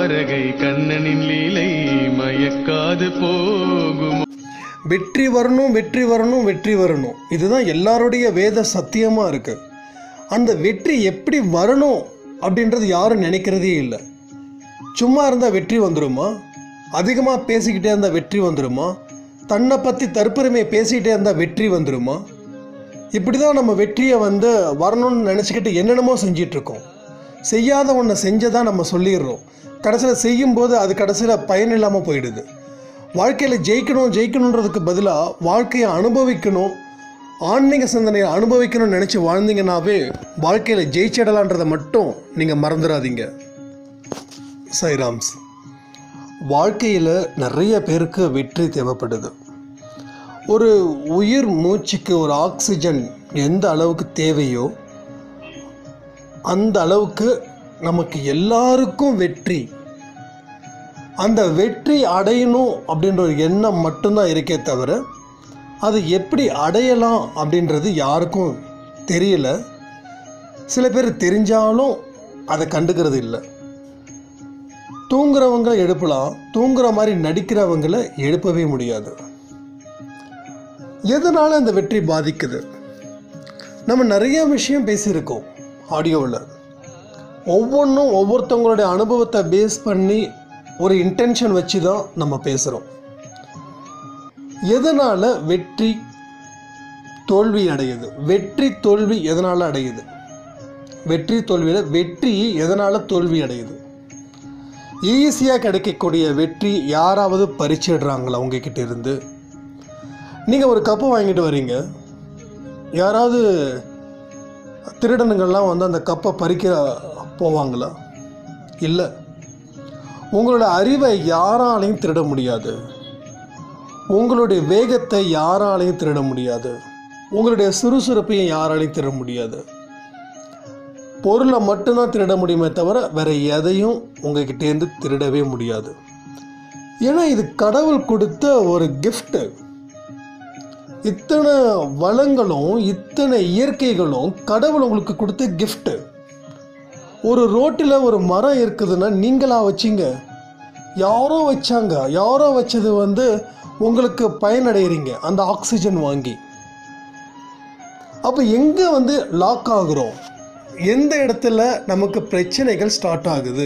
தாரகை கண்ணனின் லீலை மயக்காது போகுமோ வெற்றி வரணும் வெற்றி வரணும் வெற்றி வரணும் இதுதான் எல்லாருடைய வேத சத்தியமாக இருக்குது அந்த வெற்றி எப்படி வரணும் அப்படின்றது யாரும் நினைக்கிறதே இல்லை சும்மா இருந்தால் வெற்றி வந்துடுமா அதிகமாக பேசிக்கிட்டே இருந்தால் வெற்றி வந்துடுமா தன்னை பற்றி தற்பெருமையை பேசிக்கிட்டே இருந்தால் வெற்றி வந்துடுமா இப்படி தான் நம்ம வெற்றியை வந்து வரணும்னு நினச்சிக்கிட்டு என்னென்னமோ செஞ்சிட்ருக்கோம் செய்யாத ஒன்றை செஞ்சதா நம்ம சொல்லிடுறோம் கடைசியில் செய்யும்போது அது கடைசியில் பயன் இல்லாமல் போயிடுது வாழ்க்கையில் ஜெயிக்கணும் ஜெயிக்கணுன்றதுக்கு பதிலாக வாழ்க்கையை அனுபவிக்கணும் ஆன்மீக சிந்தனையை அனுபவிக்கணும்னு நினச்சி வாழ்ந்தீங்கன்னாவே வாழ்க்கையில் ஜெயிச்சிடலான்றதை மட்டும் நீங்கள் மறந்துடாதீங்க சைராம்ஸ் வாழ்க்கையில் நிறைய பேருக்கு வெற்றி தேவைப்படுது ஒரு உயிர் மூச்சுக்கு ஒரு ஆக்சிஜன் எந்த அளவுக்கு தேவையோ அந்த அளவுக்கு நமக்கு எல்லாருக்கும் வெற்றி அந்த வெற்றி அடையணும் அப்படின்ற ஒரு எண்ணம் மட்டும்தான் இருக்கே தவிர அது எப்படி அடையலாம் அப்படின்றது யாருக்கும் தெரியல சில பேர் தெரிஞ்சாலும் அதை கண்டுக்கிறது இல்லை தூங்குறவங்க எழுப்பலாம் தூங்குற மாதிரி நடிக்கிறவங்களை எழுப்பவே முடியாது எதனால் அந்த வெற்றி பாதிக்குது நம்ம நிறைய விஷயம் பேசியிருக்கோம் ஆடியோவில் ஒவ்வொன்றும் ஒவ்வொருத்தவங்களுடைய அனுபவத்தை பேஸ் பண்ணி ஒரு இன்டென்ஷன் வச்சு தான் நம்ம பேசுகிறோம் எதனால் வெற்றி தோல்வி அடையுது வெற்றி தோல்வி எதனால் அடையுது வெற்றி தோல்வியில் வெற்றி எதனால் தோல்வி அடையுது ஈஸியாக கிடைக்கக்கூடிய வெற்றி யாராவது பறிச்சிடுறாங்களா உங்ககிட்ட இருந்து நீங்கள் ஒரு கப்பு வாங்கிட்டு வரீங்க யாராவது திருடனுங்கள்லாம் வந்து அந்த கப்பை பறிக்க போவாங்களா இல்லை உங்களோட அறிவை யாராலையும் திருட முடியாது உங்களுடைய வேகத்தை யாராலையும் திருட முடியாது உங்களுடைய சுறுசுறுப்பையும் யாராலையும் திருட முடியாது பொருளை மட்டும்தான் திருட முடியுமே தவிர வேற எதையும் உங்ககிட்டேருந்து திருடவே முடியாது ஏன்னா இது கடவுள் கொடுத்த ஒரு கிஃப்ட்டு இத்தனை வளங்களும் இத்தனை இயற்கைகளும் கடவுள் உங்களுக்கு கொடுத்த கிஃப்ட்டு ஒரு ரோட்டில் ஒரு மரம் இருக்குதுன்னா நீங்களா வச்சிங்க யாரோ வச்சாங்க யாரோ வச்சது வந்து உங்களுக்கு பயனடைகிறீங்க அந்த ஆக்சிஜன் வாங்கி அப்போ எங்கே வந்து லாக் ஆகுறோம் எந்த இடத்துல நமக்கு பிரச்சனைகள் ஸ்டார்ட் ஆகுது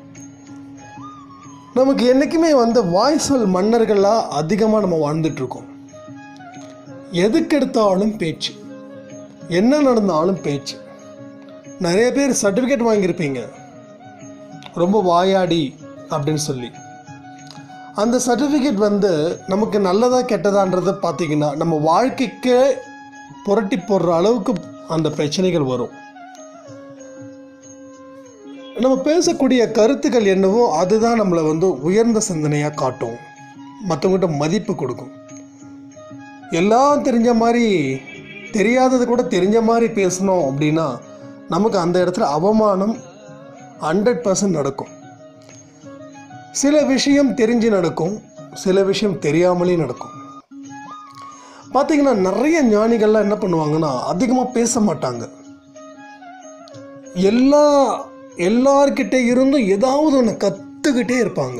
நமக்கு என்றைக்குமே வந்து வாய்ஸ்வல் மன்னர்களாக அதிகமாக நம்ம வாழ்ந்துட்டுருக்கோம் எதுக்கெடுத்தாலும் பேச்சு என்ன நடந்தாலும் பேச்சு நிறைய பேர் சர்டிஃபிகேட் வாங்கியிருப்பீங்க ரொம்ப வாயாடி அப்படின்னு சொல்லி அந்த சர்டிஃபிகேட் வந்து நமக்கு நல்லதா கெட்டதான்றதை பார்த்தீங்கன்னா நம்ம வாழ்க்கைக்கு புரட்டி போடுற அளவுக்கு அந்த பிரச்சனைகள் வரும் நம்ம பேசக்கூடிய கருத்துக்கள் என்னவோ அதுதான் நம்மளை வந்து உயர்ந்த சிந்தனையாக காட்டும் மற்றவங்ககிட்ட மதிப்பு கொடுக்கும் எல்லாம் தெரிஞ்ச மாதிரி தெரியாதது கூட தெரிஞ்ச மாதிரி பேசணும் அப்படின்னா நமக்கு அந்த இடத்துல அவமானம் ஹண்ட்ரட் பர்சன்ட் நடக்கும் சில விஷயம் தெரிஞ்சு நடக்கும் சில விஷயம் தெரியாமலே நடக்கும் பார்த்தீங்கன்னா நிறைய ஞானிகள்லாம் என்ன பண்ணுவாங்கன்னா அதிகமாக பேச மாட்டாங்க எல்லா எல்லார்கிட்ட இருந்தும் ஏதாவது ஒன்று கற்றுக்கிட்டே இருப்பாங்க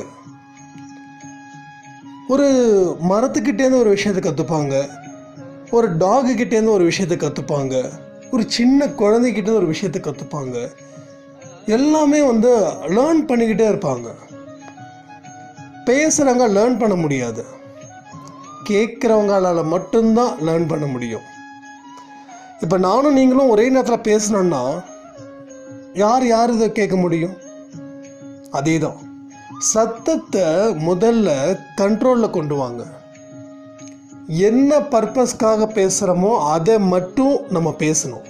ஒரு மரத்துக்கிட்டேருந்து ஒரு விஷயத்தை கற்றுப்பாங்க ஒரு டாகு கிட்டேருந்து ஒரு விஷயத்தை கற்றுப்பாங்க ஒரு சின்ன குழந்தைகிட்டேருந்து ஒரு விஷயத்தை கற்றுப்பாங்க எல்லாமே வந்து லேர்ன் பண்ணிக்கிட்டே இருப்பாங்க பேசுகிறவங்க லேர்ன் பண்ண முடியாது கேட்குறவங்களால மட்டும்தான் லேர்ன் பண்ண முடியும் இப்போ நானும் நீங்களும் ஒரே நேரத்தில் பேசணுன்னா யார் யார் இதை கேட்க முடியும் அதே தான் சத்தத்தை முதல்ல கண்ட்ரோலில் கொண்டு வாங்க என்ன பர்பஸ்க்காக பேசுகிறோமோ அதை மட்டும் நம்ம பேசணும்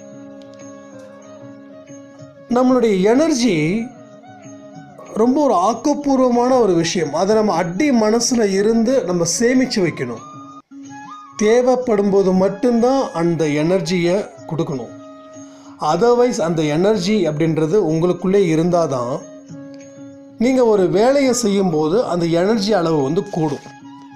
நம்மளுடைய எனர்ஜி ரொம்ப ஒரு ஆக்கப்பூர்வமான ஒரு விஷயம் அதை நம்ம அடி மனசில் இருந்து நம்ம சேமித்து வைக்கணும் தேவைப்படும் போது மட்டும்தான் அந்த எனர்ஜியை கொடுக்கணும் அதர்வைஸ் அந்த எனர்ஜி அப்படின்றது உங்களுக்குள்ளே இருந்தால் தான் நீங்கள் ஒரு வேலையை செய்யும்போது அந்த எனர்ஜி அளவு வந்து கூடும்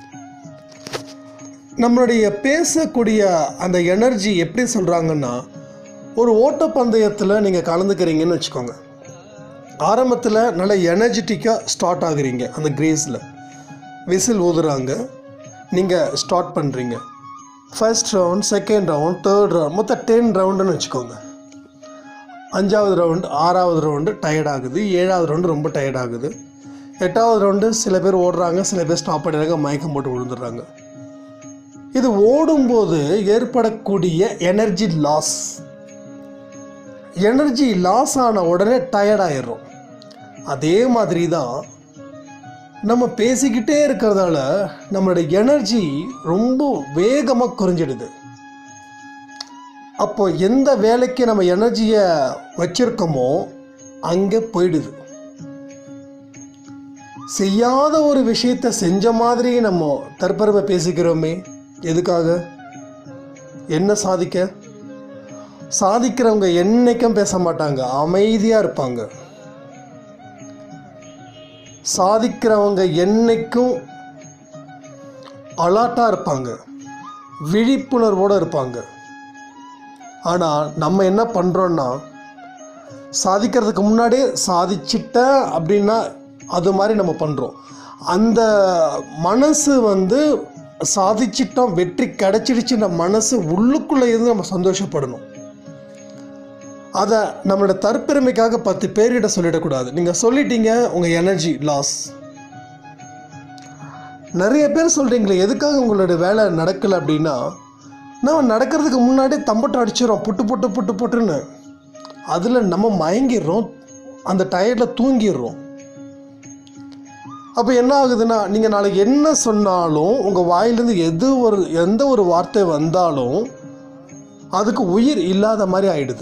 நம்மளுடைய பேசக்கூடிய அந்த எனர்ஜி எப்படி சொல்கிறாங்கன்னா ஒரு ஓட்டப்பந்தயத்தில் நீங்கள் கலந்துக்கிறீங்கன்னு வச்சுக்கோங்க ஆரம்பத்தில் நல்ல எனர்ஜெட்டிக்காக ஸ்டார்ட் ஆகுறீங்க அந்த கிரேஸில் விசில் ஊதுறாங்க நீங்கள் ஸ்டார்ட் பண்ணுறீங்க first round second round third round மொத்தம் டென் ரவுண்டுன்னு வச்சுக்கோங்க அஞ்சாவது ரவுண்டு ஆறாவது ரவுண்டு டயர்ட் ஆகுது ஏழாவது ரவுண்டு ரொம்ப டயர்ட் ஆகுது எட்டாவது ரவுண்டு சில பேர் ஓடுறாங்க சில பேர் ஸ்டாப் பண்ணிடுறாங்க மயக்கம் போட்டு விழுந்துடுறாங்க இது ஓடும்போது ஏற்படக்கூடிய எனர்ஜி லாஸ் எனர்ஜி லாஸ் ஆன உடனே டயர்ட் ஆயிடுறோம் அதே மாதிரி தான் நம்ம பேசிக்கிட்டே இருக்கிறதால நம்மளோட எனர்ஜி ரொம்ப வேகமாக குறைஞ்சிடுது அப்போ எந்த வேலைக்கு நம்ம எனர்ஜியை வச்சிருக்கோமோ அங்கே போயிடுது செய்யாத ஒரு விஷயத்தை செஞ்ச மாதிரி நம்ம தற்பெருமை பேசிக்கிறோமே எதுக்காக என்ன சாதிக்க சாதிக்கிறவங்க என்னைக்கும் பேச மாட்டாங்க அமைதியாக இருப்பாங்க சாதிக்கிறவங்க என்னைக்கும் அலாட்டாக இருப்பாங்க விழிப்புணர்வோடு இருப்பாங்க ஆனால் நம்ம என்ன பண்ணுறோன்னா சாதிக்கிறதுக்கு முன்னாடியே சாதிச்சிட்டேன் அப்படின்னா அது மாதிரி நம்ம பண்ணுறோம் அந்த மனசு வந்து சாதிச்சிட்டோம் வெற்றி கிடைச்சிடுச்சுன்ற மனசு உள்ளுக்குள்ளே இருந்து நம்ம சந்தோஷப்படணும் அதை நம்மளோட தற்பெருமைக்காக பத்து பேர்கிட்ட சொல்லிடக்கூடாது நீங்கள் சொல்லிட்டீங்க உங்கள் எனர்ஜி லாஸ் நிறைய பேர் சொல்கிறீங்களே எதுக்காக உங்களோட வேலை நடக்கலை அப்படின்னா நம்ம நடக்கிறதுக்கு முன்னாடி தம்பட்டம் அடிச்சிடறோம் புட்டு புட்டு புட்டு புட்டுன்னு அதில் நம்ம மயங்கிடுறோம் அந்த டயர்டில் தூங்கிடுறோம் அப்போ என்ன ஆகுதுன்னா நீங்கள் நாளைக்கு என்ன சொன்னாலும் உங்கள் வாயிலேருந்து எது ஒரு எந்த ஒரு வார்த்தை வந்தாலும் அதுக்கு உயிர் இல்லாத மாதிரி ஆயிடுது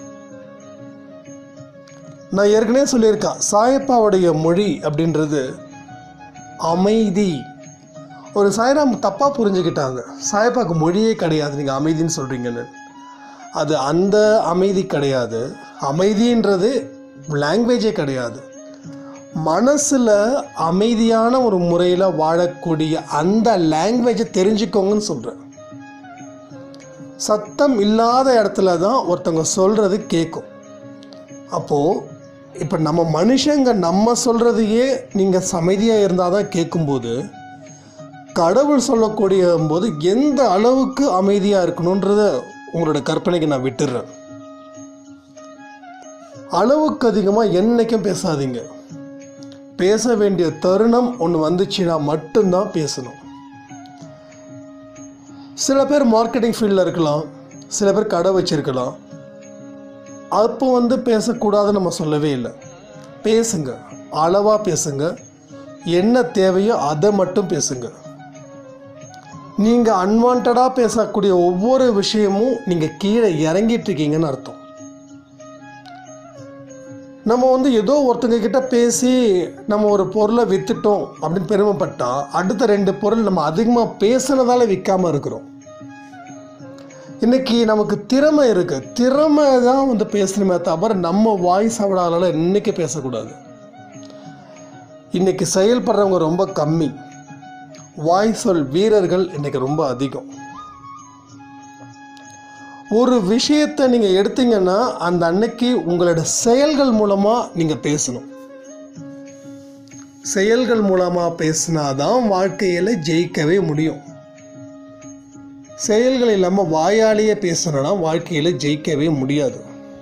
நான் ஏற்கனவே சொல்லியிருக்கேன் சாயப்பாவுடைய மொழி அப்படின்றது அமைதி ஒரு சாய்ராம் தப்பாக புரிஞ்சுக்கிட்டாங்க சாயப்பாக்கு மொழியே கிடையாது நீங்கள் அமைதின்னு சொல்கிறீங்கன்னு அது அந்த அமைதி கிடையாது அமைதின்றது லாங்குவேஜே கிடையாது மனசில் அமைதியான ஒரு முறையில் வாழக்கூடிய அந்த லாங்குவேஜை தெரிஞ்சுக்கோங்கன்னு சொல்கிறேன் சத்தம் இல்லாத இடத்துல தான் ஒருத்தவங்க சொல்கிறது கேட்கும் அப்போது இப்போ நம்ம மனுஷங்க நம்ம சொல்கிறதையே நீங்கள் அமைதியாக இருந்தால் தான் கேட்கும்போது கடவுள் சொல்லக்கூடிய போது எந்த அளவுக்கு அமைதியாக இருக்கணுன்றத உங்களோட கற்பனைக்கு நான் விட்டுடுறேன் அளவுக்கு அதிகமாக என்றைக்கும் பேசாதீங்க பேச வேண்டிய தருணம் ஒன்று வந்துச்சுன்னா மட்டும்தான் பேசணும் சில பேர் மார்க்கெட்டிங் ஃபீல்டில் இருக்கலாம் சில பேர் கடை வச்சிருக்கலாம் அப்போ வந்து பேசக்கூடாதுன்னு நம்ம சொல்லவே இல்லை பேசுங்க அளவாக பேசுங்க என்ன தேவையோ அதை மட்டும் பேசுங்க நீங்கள் அன்வான்டாக பேசக்கூடிய ஒவ்வொரு விஷயமும் நீங்கள் கீழே இறங்கிட்டு இருக்கீங்கன்னு அர்த்தம் நம்ம வந்து ஏதோ ஒருத்தங்க கிட்ட பேசி நம்ம ஒரு பொருளை விற்றுட்டோம் அப்படின்னு பெருமைப்பட்டா அடுத்த ரெண்டு பொருள் நம்ம அதிகமாக பேசுனதால விற்காம இருக்கிறோம் இன்னைக்கு நமக்கு திறமை இருக்கு திறமை தான் வந்து பேசணுமே தவிர நம்ம வாய்ஸ் அவடால இன்னைக்கு பேசக்கூடாது இன்னைக்கு செயல்படுறவங்க ரொம்ப கம்மி வாய் சொல் வீரர்கள் இன்னைக்கு ரொம்ப அதிகம் ஒரு விஷயத்தை நீங்கள் எடுத்தீங்கன்னா அந்த அன்னைக்கு உங்களோட செயல்கள் மூலமாக நீங்கள் பேசணும் செயல்கள் மூலமாக பேசினாதான் வாழ்க்கையில் ஜெயிக்கவே முடியும் செயல்கள் இல்லாமல் வாயாலேயே பேசணும்னா வாழ்க்கையில் ஜெயிக்கவே முடியாது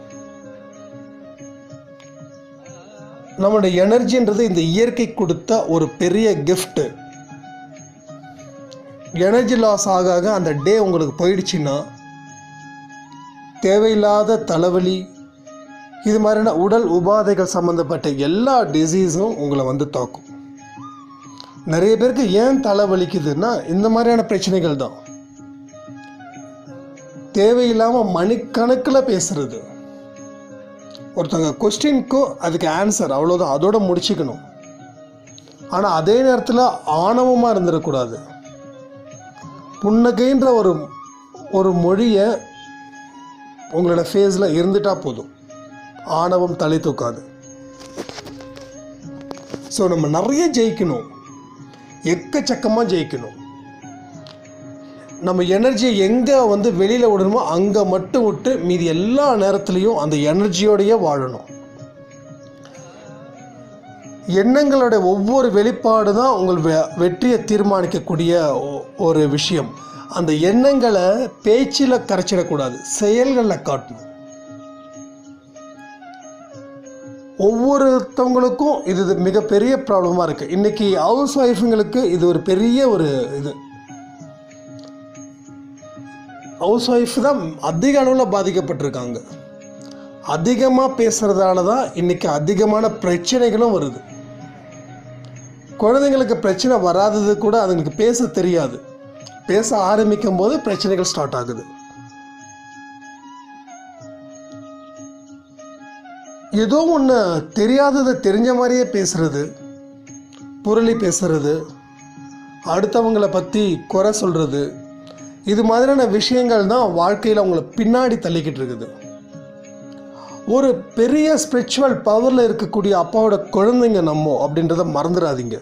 நம்மளுடைய எனர்ஜின்றது இந்த இயற்கை கொடுத்த ஒரு பெரிய கிஃப்ட்டு எனர்ஜி லாஸ் ஆக ஆக அந்த டே உங்களுக்கு போயிடுச்சுன்னா தேவையில்லாத தலைவலி இது மாதிரியான உடல் உபாதைகள் சம்மந்தப்பட்ட எல்லா டிசீஸும் உங்களை வந்து தாக்கும் நிறைய பேருக்கு ஏன் தலைவலிக்குதுன்னா இந்த மாதிரியான பிரச்சனைகள் தான் தேவையில்லாமல் மணிக்கணக்கில் பேசுறது ஒருத்தவங்க கொஸ்டின்க்கும் அதுக்கு ஆன்சர் அவ்வளோதான் அதோட முடிச்சுக்கணும் ஆனால் அதே நேரத்தில் ஆணவமாக இருந்துடக்கூடாது புன்னகைன்ற ஒரு ஒரு மொழியை உங்களோட ஃபேஸில் இருந்துட்டா போதும் ஆணவம் தலை தூக்காது ஸோ நம்ம நிறைய ஜெயிக்கணும் எக்கச்சக்கமாக ஜெயிக்கணும் நம்ம எனர்ஜியை எங்கே வந்து வெளியில் விடணுமோ அங்கே மட்டும் விட்டு மீதி எல்லா நேரத்துலையும் அந்த எனர்ஜியோடையே வாழணும் எண்ணங்களோட ஒவ்வொரு வெளிப்பாடு தான் உங்கள் வெ வெற்றியை தீர்மானிக்கக்கூடிய ஒ- ஒரு விஷயம் அந்த எண்ணங்களை பேச்சில் கரைச்சிடக்கூடாது செயல்களில் காட்டணும் ஒவ்வொருத்தவங்களுக்கும் இது இது மிகப்பெரிய ப்ராப்ளமாக இருக்குது இன்றைக்கி ஹவுஸ் ஒய்ஃபுங்களுக்கு இது ஒரு பெரிய ஒரு இது ஹவுஸ் ஒய்ஃப் தான் அதிக அளவில் பாதிக்கப்பட்டிருக்காங்க அதிகமாக பேசுகிறதால தான் இன்றைக்கி அதிகமான பிரச்சனைகளும் வருது குழந்தைங்களுக்கு பிரச்சனை வராதது கூட அதுங்களுக்கு பேச தெரியாது பேச ஆரம்பிக்கும் போது பிரச்சனைகள் ஸ்டார்ட் ஆகுது ஏதோ ஒன்று தெரியாததை தெரிஞ்ச மாதிரியே பேசுறது புரளி பேசுறது அடுத்தவங்களை பற்றி குறை சொல்கிறது இது மாதிரியான விஷயங்கள் தான் வாழ்க்கையில் அவங்கள பின்னாடி தள்ளிக்கிட்டு இருக்குது ஒரு பெரிய ஸ்பிரிச்சுவல் பவரில் இருக்கக்கூடிய அப்பாவோட குழந்தைங்க நம்ம அப்படின்றத மறந்துடாதீங்க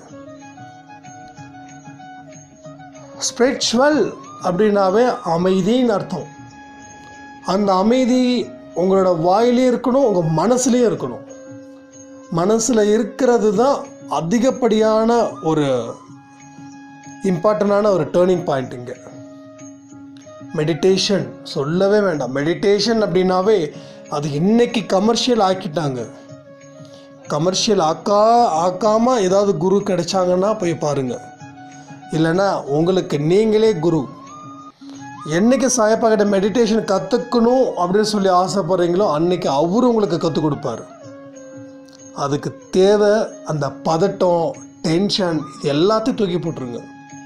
ஸ்பிரிச்சுவல் அப்படின்னாவே அமைதின்னு அர்த்தம் அந்த அமைதி உங்களோட வாயிலையும் இருக்கணும் உங்கள் மனசுலேயும் இருக்கணும் மனசில் இருக்கிறது தான் அதிகப்படியான ஒரு இம்பார்ட்டண்டான ஒரு டேர்னிங் பாயிண்ட் இங்கே மெடிடேஷன் சொல்லவே வேண்டாம் மெடிடேஷன் அப்படின்னாவே அது இன்னைக்கு கமர்ஷியல் ஆக்கிட்டாங்க கமர்ஷியல் ஆக்கா ஆக்காமல் ஏதாவது குரு கிடைச்சாங்கன்னா போய் பாருங்கள் இல்லைன்னா உங்களுக்கு நீங்களே குரு என்னைக்கு சாயப்பா கிட்ட மெடிடேஷன் கற்றுக்கணும் அப்படின்னு சொல்லி ஆசைப்படுறீங்களோ அன்னைக்கு அவரு உங்களுக்கு கற்றுக் கொடுப்பாரு அதுக்கு தேவை அந்த பதட்டம் டென்ஷன் இது எல்லாத்தையும் தூக்கி போட்டுருங்க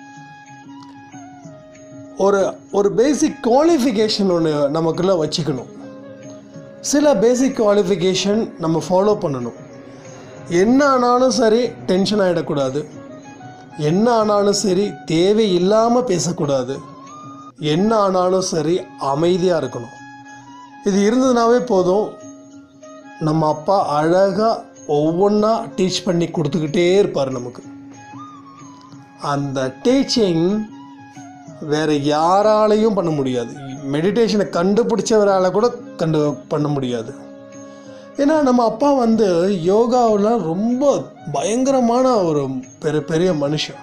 ஒரு ஒரு பேசிக் குவாலிஃபிகேஷன் ஒன்று நமக்குள்ளே வச்சுக்கணும் சில பேசிக் குவாலிஃபிகேஷன் நம்ம ஃபாலோ பண்ணணும் என்ன ஆனாலும் சரி டென்ஷன் ஆகிடக்கூடாது என்ன ஆனாலும் சரி தேவையில்லாமல் பேசக்கூடாது என்ன ஆனாலும் சரி அமைதியாக இருக்கணும் இது இருந்ததுனாவே போதும் நம்ம அப்பா அழகாக ஒவ்வொன்றா டீச் பண்ணி கொடுத்துக்கிட்டே இருப்பார் நமக்கு அந்த டீச்சிங் வேறு யாராலையும் பண்ண முடியாது மெடிடேஷனை கண்டுபிடிச்சவரால் கூட கண்டு பண்ண முடியாது ஏன்னா நம்ம அப்பா வந்து யோகாவில் ரொம்ப பயங்கரமான ஒரு பெரிய பெரிய மனுஷன்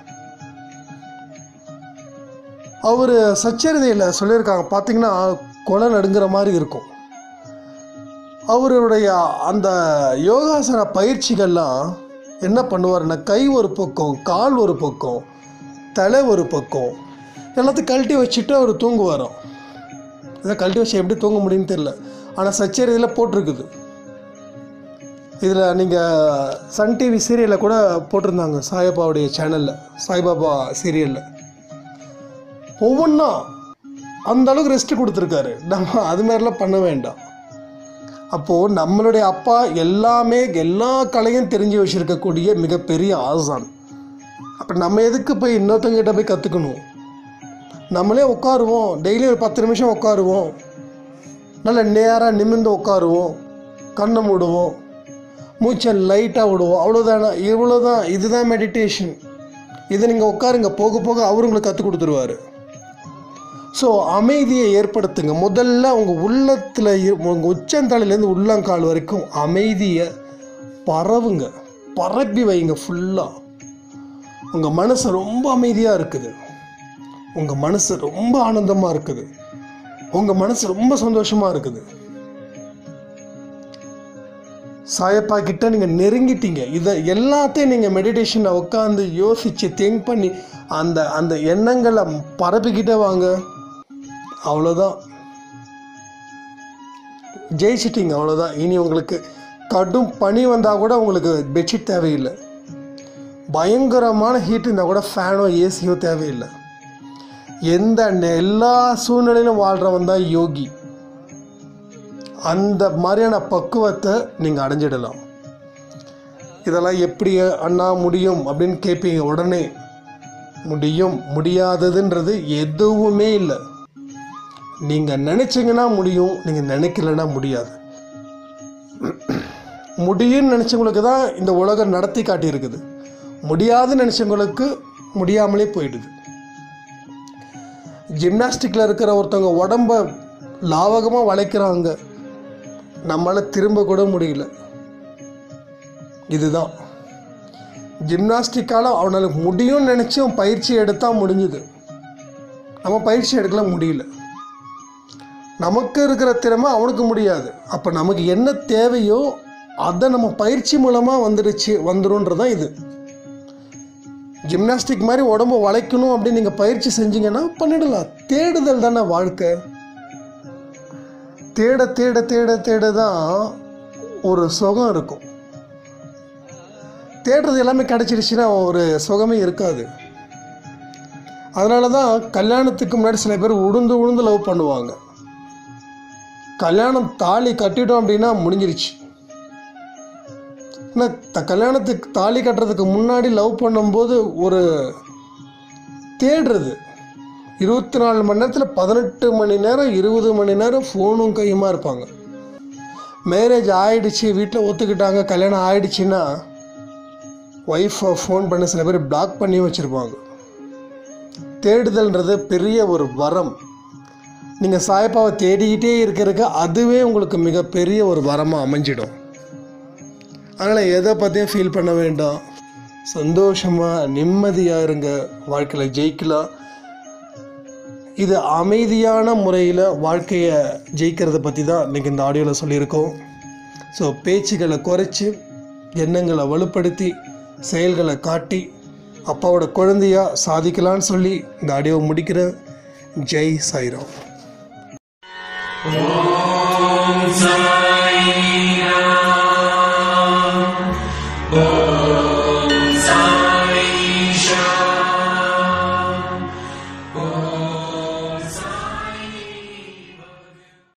அவர் சச்சரிதையில் சொல்லியிருக்காங்க பார்த்தீங்கன்னா கொலை நடுங்கிற மாதிரி இருக்கும் அவருடைய அந்த யோகாசன பயிற்சிகள்லாம் என்ன பண்ணுவாருன்னா கை ஒரு பக்கம் கால் ஒரு பக்கம் தலை ஒரு பக்கம் எல்லாத்தையும் கழட்டி வச்சுட்டு அவர் தூங்குவாராம் இதை கழட்டி வச்சு எப்படி தூங்க முடியும்னு தெரியல ஆனால் சச்சரிதையில் போட்டிருக்குது இதில் நீங்கள் சன் டிவி சீரியலில் கூட போட்டிருந்தாங்க சாயப்பாவுடைய சேனலில் சாய்பாபா சீரியலில் ஒவ்வொன்றா அந்த அளவுக்கு ரெஸ்ட் கொடுத்துருக்காரு நம்ம அது மாதிரிலாம் பண்ண வேண்டாம் அப்போது நம்மளுடைய அப்பா எல்லாமே எல்லா கலையும் தெரிஞ்சு வச்சுருக்கக்கூடிய மிகப்பெரிய ஆசான் அப்போ நம்ம எதுக்கு போய் இன்னொருத்தங்கிட்ட போய் கற்றுக்கணும் நம்மளே உட்காருவோம் டெய்லி ஒரு பத்து நிமிஷம் உட்காருவோம் நல்ல நேராக நிமிர்ந்து உட்காருவோம் கண்ணை மூடுவோம் மூச்சை லைட்டாக விடுவோம் அவ்வளோதானா இவ்வளோதான் இதுதான் மெடிடேஷன் இதை நீங்கள் உட்காருங்க போக போக அவரு உங்களுக்கு கற்றுக் கொடுத்துருவாரு ஸோ அமைதியை ஏற்படுத்துங்க முதல்ல உங்கள் உள்ளத்தில் உங்கள் உச்சந்தலையிலேருந்து உள்ளங்கால் வரைக்கும் அமைதியை பரவுங்க பரப்பி வைங்க ஃபுல்லாக உங்கள் மனசு ரொம்ப அமைதியாக இருக்குது உங்கள் மனசு ரொம்ப ஆனந்தமாக இருக்குது உங்கள் மனசு ரொம்ப சந்தோஷமாக இருக்குது சாயப்பா கிட்ட நீங்கள் நெருங்கிட்டீங்க இதை எல்லாத்தையும் நீங்கள் மெடிடேஷனை உட்காந்து யோசித்து திங்க் பண்ணி அந்த அந்த எண்ணங்களை பரப்பிக்கிட்டே வாங்க அவ்வளோதான் ஜெயிச்சிட்டிங்க அவ்வளோதான் இனி உங்களுக்கு கடும் பனி வந்தால் கூட உங்களுக்கு பெட்ஷீட் தேவையில்லை பயங்கரமான ஹீட் இருந்தால் கூட ஃபேனோ ஏசியோ தேவையில்லை எந்த நெ- எல்லா சூழ்நிலையிலும் வாழ்கிறவன் தான் யோகி அந்த மாதிரியான பக்குவத்தை நீங்கள் அடைஞ்சிடலாம் இதெல்லாம் எப்படி அண்ணா முடியும் அப்படின்னு கேட்பீங்க உடனே முடியும் முடியாததுன்றது எதுவுமே இல்லை நீங்கள் நினச்சிங்கன்னா முடியும் நீங்கள் நினைக்கலன்னா முடியாது முடியும்னு நினச்சவங்களுக்கு தான் இந்த உலகம் நடத்தி காட்டியிருக்குது முடியாதுன்னு நினச்சவங்களுக்கு முடியாமலே போயிடுது ஜிம்னாஸ்டிக்கில் இருக்கிற ஒருத்தவங்க உடம்ப லாவகமாக வளைக்கிறாங்க நம்மளால் திரும்ப கூட முடியல இதுதான் ஜிம்னாஸ்டிக்கால் அவனால் முடியும்னு நினச்சி அவன் பயிற்சி எடுத்தால் முடிஞ்சுது நம்ம பயிற்சி எடுக்கல முடியல நமக்கு இருக்கிற திறமை அவனுக்கு முடியாது அப்போ நமக்கு என்ன தேவையோ அதை நம்ம பயிற்சி மூலமாக வந்துடுச்சு வந்துருன்றது தான் இது ஜிம்னாஸ்டிக் மாதிரி உடம்பு வளைக்கணும் அப்படின்னு நீங்கள் பயிற்சி செஞ்சீங்கன்னா பண்ணிடலாம் தேடுதல் தானே வாழ்க்கை தேட தேட தேட தேட தான் ஒரு சுகம் இருக்கும் தேடுறது எல்லாமே கிடச்சிருச்சுன்னா ஒரு சுகமே இருக்காது அதனால தான் கல்யாணத்துக்கு முன்னாடி சில பேர் உளுந்து உளுந்து லவ் பண்ணுவாங்க கல்யாணம் தாலி கட்டிட்டோம் அப்படின்னா முடிஞ்சிருச்சு ஆனால் த கல்யாணத்துக்கு தாலி கட்டுறதுக்கு முன்னாடி லவ் பண்ணும்போது ஒரு தேடுறது இருபத்தி நாலு மணி நேரத்தில் பதினெட்டு மணி நேரம் இருபது மணி நேரம் ஃபோனும் கையுமா இருப்பாங்க மேரேஜ் ஆயிடுச்சு வீட்டில் ஒத்துக்கிட்டாங்க கல்யாணம் ஆயிடுச்சுன்னா ஒய்ஃபை ஃபோன் பண்ண சில பேர் பிளாக் பண்ணி வச்சுருப்பாங்க தேடுதல்ன்றது பெரிய ஒரு வரம் நீங்கள் சாயப்பாவை தேடிக்கிட்டே இருக்கிறதுக்கு அதுவே உங்களுக்கு மிகப்பெரிய ஒரு வரமாக அமைஞ்சிடும் அதனால் எதை பற்றியும் ஃபீல் பண்ண வேண்டாம் சந்தோஷமாக நிம்மதியாக இருங்க வாழ்க்கையில் ஜெயிக்கலாம் இது அமைதியான முறையில் வாழ்க்கையை ஜெயிக்கிறத பற்றி தான் இன்றைக்கி இந்த ஆடியோவில் சொல்லியிருக்கோம் ஸோ பேச்சுகளை குறைச்சி எண்ணங்களை வலுப்படுத்தி செயல்களை காட்டி அப்பாவோட குழந்தையா சாதிக்கலான்னு சொல்லி இந்த ஆடியோவை முடிக்கிறேன் ஜெய் சாய்ராம் சாந்தி